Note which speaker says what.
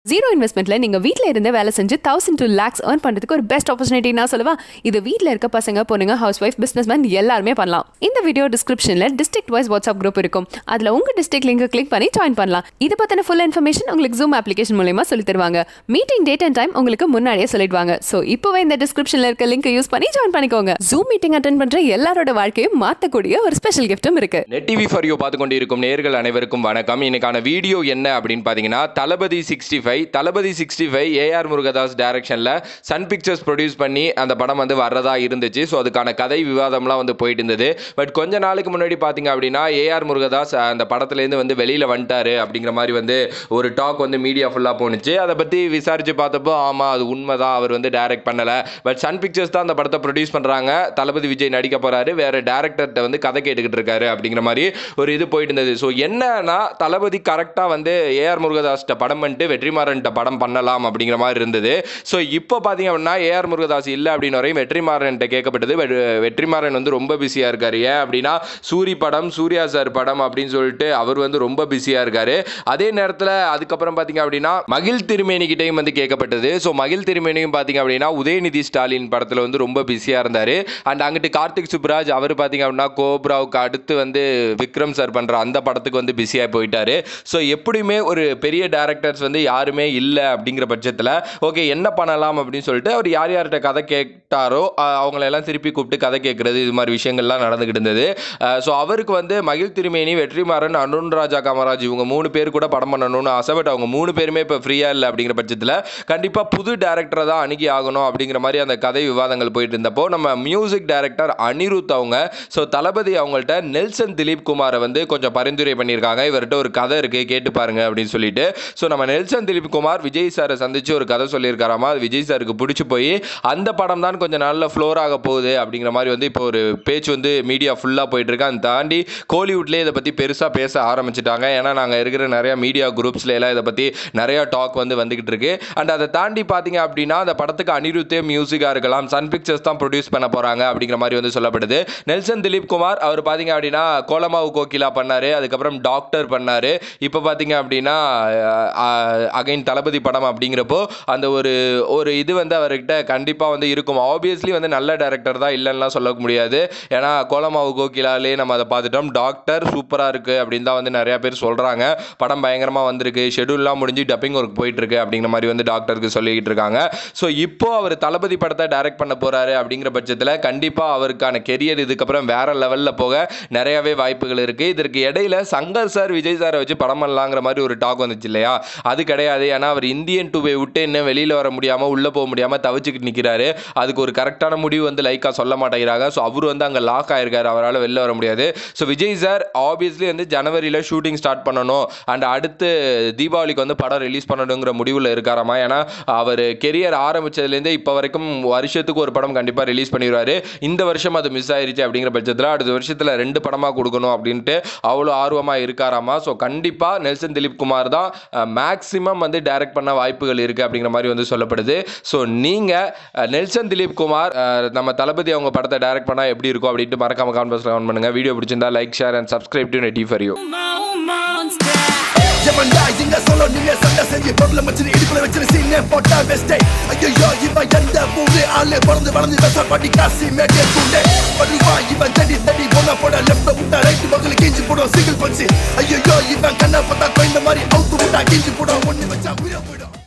Speaker 1: zero இன்வெஸ்ட்மெண்ட்ல நீங்க வீட்ல இருந்தே வேலை செஞ்சு தௌசண்ட் டூ லேக்ஸ் ஏர்ன் பண்றதுக்கு ஒரு பெஸ்ட் ஆப்பர்ச்சுனிட்டி நான் சொல்லுவா இது வீட்ல இருக்க பசங்க பொண்ணுங்க ஹவுஸ் ஒய்ஃப் பிசினஸ் மேன் எல்லாருமே பண்ணலாம் இந்த வீடியோ டிஸ்கிரிப்ஷன்ல டிஸ்ட்ரிக்ட் வைஸ் வாட்ஸ்அப் குரூப் இருக்கும் அதுல உங்க டிஸ்ட்ரிக்ட் லிங்க் கிளிக் பண்ணி ஜாயின் பண்ணலாம் இது பத்தின ஃபுல் இன்ஃபர்மேஷன் உங்களுக்கு ஜூம் அப்ளிகேஷன் மூலமா சொல்லி தருவாங்க மீட்டிங் டேட் அண்ட் டைம் உங்களுக்கு முன்னாடியே சொல்லிடுவாங்க சோ இப்போவே இந்த டிஸ்கிரிப்ஷன்ல இருக்க லிங்க் யூஸ் பண்ணி ஜாயின் பண்ணிக்கோங்க ஜூம் மீட்டிங் அட்டன் பண்ற எல்லாரோட வாழ்க்கையும் மாத்தக்கூடிய ஒரு ஸ்பெஷல் கிஃப்ட்டும் இருக்கு
Speaker 2: நெட் டிவி ஃபார் யூ பார்த்து கொண்டிருக்கும் நேர்கள் அனைவருக்கும் வணக்கம் இன்னைக்கான வீடியோ என்ன அப்படின்னு பார்த்தீங்கன்னா Thalapathy sixty five Thalapathy sixty five A R Murugadoss டைரக்ஷனில் சன் பிக்சர்ஸ் ப்ரொடியூஸ் பண்ணி அந்த படம் வந்து வர்றதா இருந்துச்சு ஸோ அதுக்கான கதை விவாதம்லாம் வந்து போயிட்டு இருந்தது பட் கொஞ்ச நாளுக்கு முன்னாடி பார்த்தீங்க அப்படின்னா ஏஆர் முருகதாஸ் அந்த படத்துலேருந்து வந்து வெளியில் வந்துட்டாரு அப்படிங்கிற மாதிரி வந்து ஒரு டாக் வந்து மீடியா ஃபுல்லாக போணுச்சு அதை பற்றி விசாரித்து பார்த்தப்போ ஆமாம் அது உண்மைதான் அவர் வந்து டைரக்ட் பண்ணலை பட் சன் பிக்சர்ஸ் தான் அந்த படத்தை ப்ரொடியூஸ் பண்ணுறாங்க தளபதி விஜய் நடிக்க போகிறாரு வேறு டேரக்டர்கிட்ட வந்து கதை கேட்டுக்கிட்டு இருக்காரு அப்படிங்கிற மாதிரி ஒரு இது போயிட்டு இருந்தது ஸோ என்னன்னா தளபதி கரெக்டாக வந்து ஏஆர் முருகதாஸ்கிட்ட படம் பண்ணிட்டு வெற்றிமாறன்ட்ட படம் பண்ணலாம் அப்படிங்கிற மாதிரி இருந்தது ஸோ இப்போ பார்த்தீங்க அப்படின்னா ஏஆர் முருகதாஸ் இல்லை அப்படின்னு வரையும் வெற்றிமாறன்ட்ட கேட்கப்பட்டது வெ- வெற்றிமாறன் வந்து ரொம்ப பிஸியாக இருக்காரு ஏன் அப்படின்னா சூரி படம் சூர்யா சார் படம் அப்படின்னு சொல்லிட்டு அவர் வந்து ரொம்ப பிஸியாக இருக்காரு அதே நேரத்தில் அதுக்கப்புறம் பார்த்தீங்க அப்படின்னா மகிழ் திருமேனிக்கிட்டையும் வந்து கேட்கப்பட்டது ஸோ மகிழ் திருமேனியும் பார்த்தீங்க அப்படின்னா உதயநிதி ஸ்டாலின் படத்தில் வந்து ரொம்ப பிஸியாக இருந்தார் அண்ட் அங்கிட்டு கார்த்திக் சுப்ராஜ் அவர் பார்த்தீங்க அப்படின்னா கோப்ராவுக்கு அடுத்து வந்து விக்ரம் சார் பண்ணுற அந்த படத்துக்கு வந்து பிஸியாக போயிட்டாரு ஸோ எப்படியுமே ஒரு பெரிய டேரக்டர்ஸ் வந்து யாருமே இல்லை அப்படிங்கிற பட்சத்தில் ஓகே என்ன பண்ணலாம் அப்படின்னு சொல்லிட்டு அவர் யார் யார்கிட்ட கதை கேட்டாரோ அஹ், அவங்களெல்லாம் திருப்பி கூப்பிட்டு கதை கேட்குறது இது மாதிரி விஷயங்கள்லாம் நடந்துக்கிட்டு இருந்தது ஸோ அவருக்கு வந்து மகிழ் திருமேனி வெற்றிமாறன் அருண் ராஜா காமராஜ் இவங்க மூணு பேர் கூட படம் பண்ணணும்னு ஆசை பட் அவங்க மூணு பேருமே இப்போ ஃப்ரீயாக இல்லை அப்படிங்கிற பட்சத்தில் கண்டிப்பாக புது டேரக்டரை தான் அணுகி ஆகணும் அப்படிங்கிற மாதிரி அந்த கதை விவாதங்கள் போயிட்டு இருந்தப்போ நம்ம மியூசிக் டைரக்டர் அனிருத் அவங்க ஸோ தளபதி அவங்கள்ட்ட நெல்சன் திலீப் குமாரை வந்து கொஞ்சம் பரிந்துரை பண்ணியிருக்காங்க இவர்கிட்ட ஒரு கதை இருக்கு கேட்டு பாருங்க அப்படின்னு சொல்லிட்டு ஸோ நம்ம நெல்சன் திலீப் குமார் விஜய் சாரை சந்திச்சு ஒரு கதை சொல்லியிருக்காராமா அது விஜய் சாருக்கு பிடிச்சி போய் அந்த படம் தான் கொஞ்சம் நாளில் ஃப்ளோர் ஆக போகுது அப்படிங்கிற மாதிரி வந்து இப்போ ஒரு பேச்சு வந்து மீடியா ஃபுல்லாக போயிட்டு இருக்கு அதை தாண்டி கோலிவுட்லேயே இதை பற்றி பெருசாக பேச ஆரம்பிச்சிட்டாங்க ஏன்னா நாங்கள் இருக்கிற நிறைய மீடியா குரூப்ஸ்ல எல்லாம் இதை பற்றி நிறைய டாக் வந்து வந்துகிட்டு இருக்கு அண்ட் அதை தாண்டி பார்த்தீங்க அப்படின்னா அந்த படத்துக்கு அனிருத்தே மியூசிக்காக இருக்கலாம் சன் பிக்சர்ஸ் தான் ப்ரொடியூஸ் பண்ண போகிறாங்க அப்படிங்கிற மாதிரி வந்து சொல்லப்படுது நெல்சன் திலீப் குமார் அவர் பார்த்தீங்க அப்படின்னா கோலமாவு கோகிலா பண்ணார் அதுக்கப்புறம் டாக்டர் பண்ணார் இப்போ பார்த்தீங்க அப்படின்னா அகைன் தளபதி படம் அப்படிங்கிறப்போ அந்த ஒரு ஒரு இது வந்து அவர்கிட்ட கண்டிப்பாக வந்து இருக்கும் ஆப்வியஸ்லி வந்து நல்ல டேரக்டர் தான் இல்லைன்னா சொல்ல முடியாது ஏன்னா கோலமாவு கோகிலாலே நம்ம அதை பார்த்துட்டோம் டாக்டர் சூப்பராக இருக்குது அப்படின்னு தான் வந்து நிறைய பேர் சொல்கிறாங்க படம் பயங்கரமாக வந்திருக்கு ஷெடியூல்லாம் முடிஞ்சு டப்பிங் ஒர்க் போயிட்டு இருக்கு அப்படிங்கிற மாதிரி வந்து டாக்டருக்கு சொல்லிக்கிட்டு இருக்காங்க ஸோ இப்போ அவர் தளபதி படத்தை டைரக்ட் பண்ண போறாரு அப்படிங்கிற பட்சத்தில் கண்டிப்பாக அவருக்கான கெரியர் இதுக்கப்புறம் வேற லெவலில் போக நிறையவே வாய்ப்புகள் இருக்கு இதற்கு இடையில சங்கர் சார் விஜய் சாரை வச்சு படம் பண்ணலாங்கிற மாதிரி ஒரு டாக் வந்துச்சு இல்லையா அது கிடையாது ஏன்னா அவர் இந்தியன் டூவை விட்டு இன்னும் வெளியில் வர முடியாமல் உள்ளே போக முடியாமல் தவிச்சுக்கிட்டு நிற்கிறாரு அதுக்கு ஒரு கரெக்டான முடிவு வந்து லைக்காக சொல்ல மாட்டேங்கிறாங்க ஸோ அவர் வந்து அங்கே லாக் ஆயிருக்காரு அவரால் வெளில வர முடியாது ஸோ விஜய் சார் ஆப்வியஸ்லி வந்து ஜனவரியில் ஷூட்டிங் ஸ்டார்ட் பண்ணணும் அண்ட் அடுத்து தீபாவளிக்கு வந்து படம் ரிலீஸ் பண்ணணுங்கிற முடிவில் இருக்காராமா ஏன்னா அவர் கெரியர் ஆரம்பிச்சதுலேருந்தே இப்போ வரைக்கும் வருஷத்துக்கு ஒரு படம் கண்டிப்பாக ரிலீஸ் பண்ணிடுவாரு இந்த வருஷம் அது மிஸ் ஆயிருச்சு அப்படிங்கிற பட்சத்தில் அடுத்த வருஷத்தில் ரெண்டு படமாக கொடுக்கணும் அப்படின்ட்டு அவ்வளோ ஆர்வமாக இருக்காராமா ஸோ கண்டிப்பாக நெல்சன் திலீப் குமார் தான் மேக்ஸிமம் வந்து டைரக்ட் பண்ண வாய்ப்புகள் இருக்குது அப்படிங்கிற மாதிரி வந்து சொல்லப்படுது ஸோ நீங்கள் நெல்சன் திலீப் குமார் அஹ், நம்ம தளபதி அவங்க படத்தை டைரக்ட் பண்ணால் எப்படி இருக்கும் அப்படின்ட்டு மறக்காம கான்வர்ஸில் கமெண்ட் பண்ணுங்கள் வீடியோ பிடிச்சிருந்தா like share and subscribe to netty for you
Speaker 3: எவன்டா இங்க சொல்ல நீங்க சண்டை செஞ்சு பொருளை வச்சு இடுப்புல வச்சு சீனே போட்டா வெஸ்டே ஐயோ இவன் எந்த ஊரு ஆளு பிறந்து வளர்ந்து வெச படி காசி மேட்டே கூண்டே வருவா இவன் தடி தடி போன போட லெஃப்ட் விட்டா ரைட் பக்கத்துல கிஞ்சி போடும் சிங்கிள் பஞ்சு ஐயோ இவன் கண்ணை பார்த்தா கொய்ந்த மாதிரி அவுத்து விட்டா கிஞ்சி போடும் ஒண்ணு வச்சா உயிரை போயிடும்